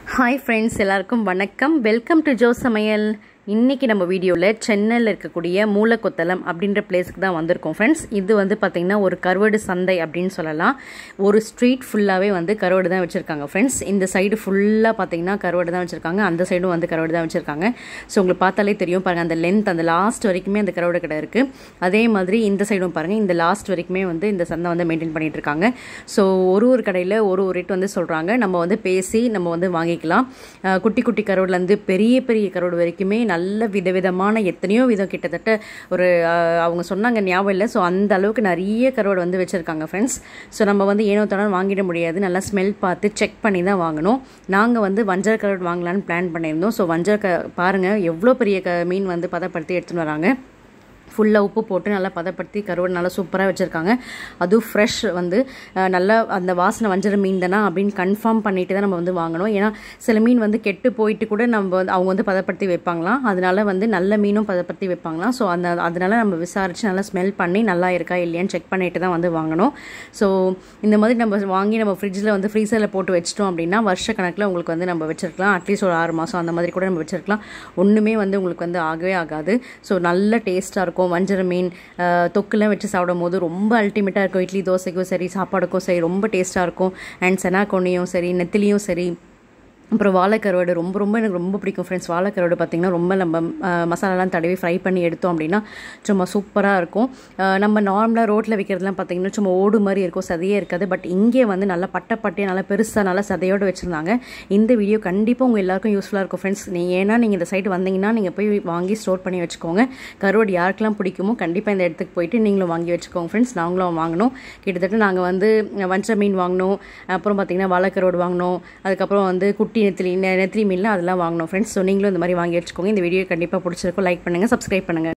hi friends எல்லாருக்கும் வணக்கம் welcome to Joe சமையல் இன்றைக்கி நம்ம வீடியோவில் சென்னையில் இருக்கக்கூடிய மூலக்கொத்தலம் அப்படின்ற பிளேஸுக்கு தான் வந்திருக்கோம் ஃப்ரெண்ட்ஸ் இது வந்து பார்த்திங்கன்னா ஒரு கருவாடு சந்தை அப்படின்னு சொல்லலாம் ஒரு ஸ்ட்ரீட் ஃபுல்லாகவே வந்து கருவாடு தான் வச்சுருக்காங்க ஃப்ரெண்ட்ஸ் இந்த சைடு ஃபுல்லாக பார்த்திங்கன்னா கருவாடு தான் வச்சுருக்காங்க அந்த சைடும் வந்து கருவாடு தான் வச்சுருக்காங்க ஸோ உங்களுக்கு பார்த்தாலே தெரியும் பாருங்கள் அந்த லென்த் அந்த லாஸ்ட் வரைக்குமே அந்த கருவாடு கடை இருக்குது அதே மாதிரி இந்த சைடும் பாருங்கள் இந்த லாஸ்ட் வரைக்குமே வந்து இந்த சந்தை வந்து மெயின்டைன் பண்ணிகிட்டு இருக்காங்க ஸோ ஒரு ஒரு கடையில் ஒரு ஒரு ரேட் வந்து சொல்கிறாங்க நம்ம வந்து பேசி நம்ம வந்து வாங்கிக்கலாம் அஹ் குட்டி குட்டி கருவாடுலேருந்து பெரிய பெரிய கருவாடு வரைக்குமே நல்ல விதவிதமான எத்தனையோ விதம் கிட்டத்தட்ட ஒரு அஹ், அவங்க சொன்னாங்க ஞாபகம் இல்லை ஸோ அந்த அளவுக்கு நிறைய கருவாடு வந்து வச்சுருக்காங்க ஃப்ரெண்ட்ஸ் ஸோ நம்ம வந்து ஏனோ தானோ வாங்கிட முடியாது நல்லா ஸ்மெல் பார்த்து செக் பண்ணி தான் வாங்கணும் நாங்கள் வந்து வஞ்சர கருவாடு வாங்கலான்னு பிளான் பண்ணியிருந்தோம் ஸோ வஞ்சர க பாருங்கள் எவ்வளோ பெரிய க மீன் வந்து பதப்படுத்தி எடுத்துன்னு வராங்க ஃபுல்லாக உப்பு போட்டு நல்லா பதப்படுத்தி கருவாடு நல்லா சூப்பராக வச்சுருக்காங்க அதுவும் ஃப்ரெஷ் வந்து அஹ், நல்லா அந்த வாசனை வஞ்சர மீன் தானே அப்படின்னு கன்ஃபார்ம் பண்ணிட்டு தான் நம்ம வந்து வாங்கணும் ஏன்னா சில மீன் வந்து கெட்டு போயிட்டு கூட நம்ம வந்து அவங்க வந்து பதப்படுத்தி வைப்பாங்களாம் அதனால வந்து நல்ல மீனும் பதப்படுத்தி வைப்பாங்களாம் ஸோ அந்த அதனால நம்ம விசாரித்து நல்லா ஸ்மெல் பண்ணி நல்லா இருக்கா இல்லையான்னு செக் பண்ணிட்டு தான் வந்து வாங்கணும் ஸோ இந்த மாதிரி நம்ம வாங்கி நம்ம ஃப்ரிட்ஜில் வந்து ஃப்ரீசரில் போட்டு வச்சிட்டோம் அப்படின்னா வருஷ கணக்கில் உங்களுக்கு வந்து நம்ம வச்சிருக்கலாம் அட்லீஸ்ட் ஒரு ஆறு மாதம் அந்த மாதிரி கூட நம்ம வச்சிருக்கலாம் ஒன்றுமே வந்து உங்களுக்கு வந்து ஆகவே ஆகாது ஸோ நல்ல டேஸ்ட்டாக இருக்கும் வஞ்சர மீன் அஹ், தொக்குலாம் வச்சு சாப்பிடும் போது ரொம்ப அல்டிமேட்டாக இருக்கும் இட்லி தோசைக்கும் சரி சாப்பாடுக்கும் சரி ரொம்ப டேஸ்ட்டாக இருக்கும் அண்ட் செனாக்கொன்னியும் சரி நெத்திலியும் சரி அப்புறம் வாழைக்கருவாடு ரொம்ப ரொம்ப எனக்கு ரொம்ப பிடிக்கும் ஃப்ரெண்ட்ஸ் வாழைக்கருவாடு பார்த்திங்கன்னா ரொம்ப நம்ம அஹ், மசாலாலாம் தடவி ஃப்ரை பண்ணி எடுத்தோம் அப்படின்னா சும்மா சூப்பராக இருக்கும் அஹ், நம்ம நார்மலாக ரோட்டில் விற்கிறதுலாம் பார்த்திங்கன்னா சும்மா ஓடு மாதிரி இருக்கும் சதையே இருக்காது பட் இங்கே வந்து நல்லா பட்டை பட்டையாக நல்லா பெருசாக நல்லா சதையோடு வச்சுருந்தாங்க இந்த வீடியோ கண்டிப்பாக உங்கள் எல்லாருக்கும் யூஸ்ஃபுல்லாக இருக்கும் ஃப்ரெண்ட்ஸ் நீங்கள் ஏன்னா நீங்கள் இந்த சைடு வந்தீங்கன்னா நீங்கள் போய் வாங்கி ஸ்டோர் பண்ணி வச்சுக்கோங்க கருவாடு யாருக்கெல்லாம் பிடிக்குமோ கண்டிப்பாக இந்த இடத்துக்கு போயிட்டு நீங்களும் வாங்கி வச்சுக்கோங்க ஃப்ரெண்ட்ஸ் நாங்களும் வாங்கினோம் கிட்டத்தட்ட நாங்கள் வந்து வஞ்ச மீன் வாங்கினோம் அப்புறம் பார்த்திங்கன்னா வாழைக்கருவாடு வாங்கினோம் அதுக்கப்புறம் வந்து குட்டி நெத்திலி நெ- நெத்திலி மீன்லாம் அதெல்லாம் வாங்கினோம் ஃப்ரெண்ட்ஸ் ஸோ நீங்களும் இந்த மாதிரி வாங்கி வச்சுக்கோங்க இந்த வீடியோ கண்டிப்பாக பிடிச்சிருக்கும் லைக் பண்ணுங்கள் சப்ஸ்கிரைப் பண்ணுங்கள்